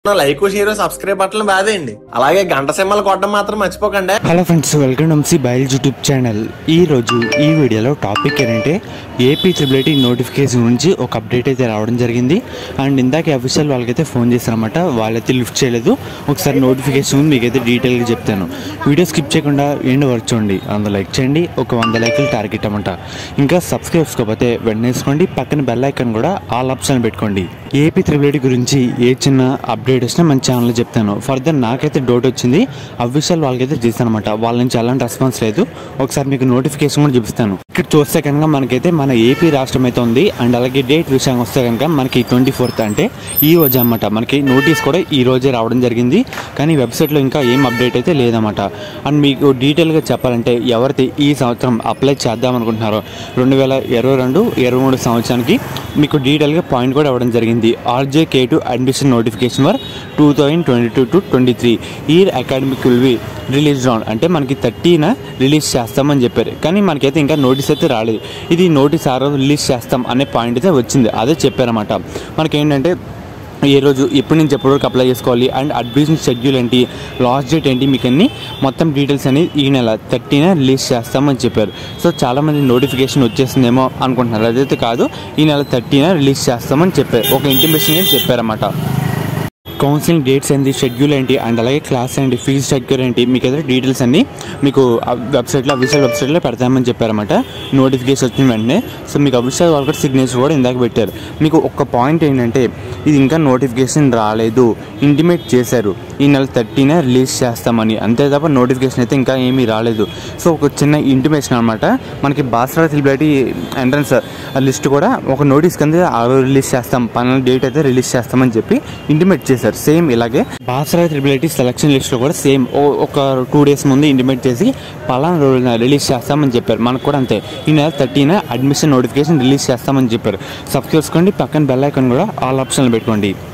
like share subscribe బట్టలు బాదేయండి అలాగే గంట సింహలు కొట్టడం మాత్రం మర్చిపోకండి హలో ఫ్రెండ్స్ వెల్కమ్ టు బయల్ యూట్యూబ్ ఛానల్ ఈ రోజు ఈ వీడియోలో టాపిక్ ఏంటంటే ఏపీ త్రిబులిటీ నోటిఫికేషన్ గురించి ఒక అప్డేట్ అయితే రావడం జరిగింది అండ్ ఇందాక అఫీషియల్ వాళ్ళకైతే ఫోన్ చేశారన్నమాట వాళ్ళైతే లిఫ్ట్ చేయలేదు ఒకసారి నోటిఫికేషన్ మీకైతే డీటెయిల్గా చెప్తాను వీడియో స్కిప్ చేయకుండా ఎండ్ వర్క్ చూడండి అందులో లైక్ చేయండి ఒక వంద లైకులు టార్గెట్ అన్నమాట ఇంకా సబ్స్క్రైబ్ చేసుకోకపోతే వెంటనే వేసుకోండి పక్కన బెల్ ఐకాన్ కూడా ఆల్ ఆప్షన్ పెట్టుకోండి ఏపీ త్రిబులిటీ గురించి ఏ చిన్న అప్డేట్ వచ్చినా మన ఛానల్లో చెప్తాను ఫర్దర్ నాకైతే డౌట్ వచ్చింది అఫీషియల్ వాళ్ళకైతే చేశాను అనమాట వాళ్ళ నుంచి ఎలాంటి రెస్పాన్స్ లేదు ఒకసారి మీకు నోటిఫికేషన్ కూడా చూపిస్తాను ఇక్కడ చూస్తే కనుక మనకైతే మన ఏపీ రాష్ట్రం అయితే ఉంది అండ్ అలాగే డేట్ విషయం వస్తే కనుక మనకి ట్వంటీ ఫోర్త్ అంటే ఈ రోజు అనమాట మనకి నోటీస్ కూడా ఈ రోజే రావడం జరిగింది కానీ వెబ్సైట్లో ఇంకా ఏం అప్డేట్ అయితే లేదన్నమాట అండ్ మీకు డీటెయిల్గా చెప్పాలంటే ఎవరైతే ఈ సంవత్సరం అప్లై చేద్దాం అనుకుంటున్నారో రెండు వేల ఇరవై రెండు ఇరవై మూడు సంవత్సరానికి మీకు డీటెయిల్గా పాయింట్ కూడా ఇవ్వడం జరిగింది RJ K to admission notification for two thousand twenty two to twenty three ఈ academic will be release on అంటే మనకి థర్టీన రిలీజ్ చేస్తామని చెప్పారు కానీ మనకైతే ఇంకా నోటీస్ అయితే రాలేదు ఇది నోటీస్ ఆ రోజు రిలీజ్ చేస్తాం అనే పాయింట్ అయితే వచ్చింది అదే చెప్పారన్నమాట మనకేంటంటే ఏ రోజు ఎప్పటి నుంచి ఎప్పటి వరకు అప్లై చేసుకోవాలి అండ్ అడ్మిషన్ షెడ్యూల్ ఏంటి లాస్ట్ డేట్ ఏంటి మీకు అన్ని మొత్తం డీటెయిల్స్ అనేది ఈ నెల థర్టీన రిలీజ్ చేస్తామని చెప్పారు సో చాలామంది నోటిఫికేషన్ వచ్చేసిందేమో అనుకుంటున్నారు అదైతే కాదు ఈ నెల థర్టీన రిలీజ్ చేస్తామని చెప్పారు ఒక ఇంటిమేషన్ అని చెప్పారన్నమాట కౌన్సిలింగ్ డేట్స్ ఏంటి షెడ్యూల్ ఏంటి అండ్ అలాగే క్లాస్ ఏంటి ఫీజు స్ట్రక్చర్ ఏంటి మీకు ఏదైనా డీటెయిల్స్ అన్ని మీకు ఆ వెబ్సైట్లో అఫీషియల్ వెబ్సైట్లో పెడతామని చెప్పారన్నమాట నోటిఫికేషన్ వచ్చిన వెంటనే సో మీకు అఫీషియల్ వాళ్ళకి సిగ్నేచర్ కూడా ఇందాక పెట్టారు మీకు ఒక్క పాయింట్ ఏంటంటే ఇది ఇంకా నోటిఫికేషన్ రాలేదు ఇంటిమేట్ చేశారు ఈ నెల థర్టీనే రిలీజ్ చేస్తామని అంతే తప్ప నోటిఫికేషన్ అయితే ఇంకా ఏమీ రాలేదు సో ఒక చిన్న ఇంటిమేషన్ అనమాట మనకి బాసరా త్రిబిలిటీ ఎంట్రన్స్ లిస్ట్ కూడా ఒక నోటీస్ కింద ఆ రోజు రిలీజ్ చేస్తాం పన్నెండు డేట్ అయితే రిలీజ్ చేస్తామని చెప్పి ఇంటిమేట్ చేశారు సేమ్ ఇలాగే బాసరా త్రిబిలిటీ సెలక్షన్ లిస్ట్లో కూడా సేమ్ ఒక టూ డేస్ ముందు ఇంటిమేట్ చేసి పలానా రోజున రిలీజ్ చేస్తామని చెప్పారు మనకు కూడా అంతే ఈ నెల థర్టీన అడ్మిషన్ నోటిఫికేషన్ రిలీజ్ చేస్తామని చెప్పారు సబ్స్క్రైబ్ చేసుకోండి పక్కన బెల్ ఐకాన్ కూడా ఆల్ ఆప్షన్లు పెట్టుకోండి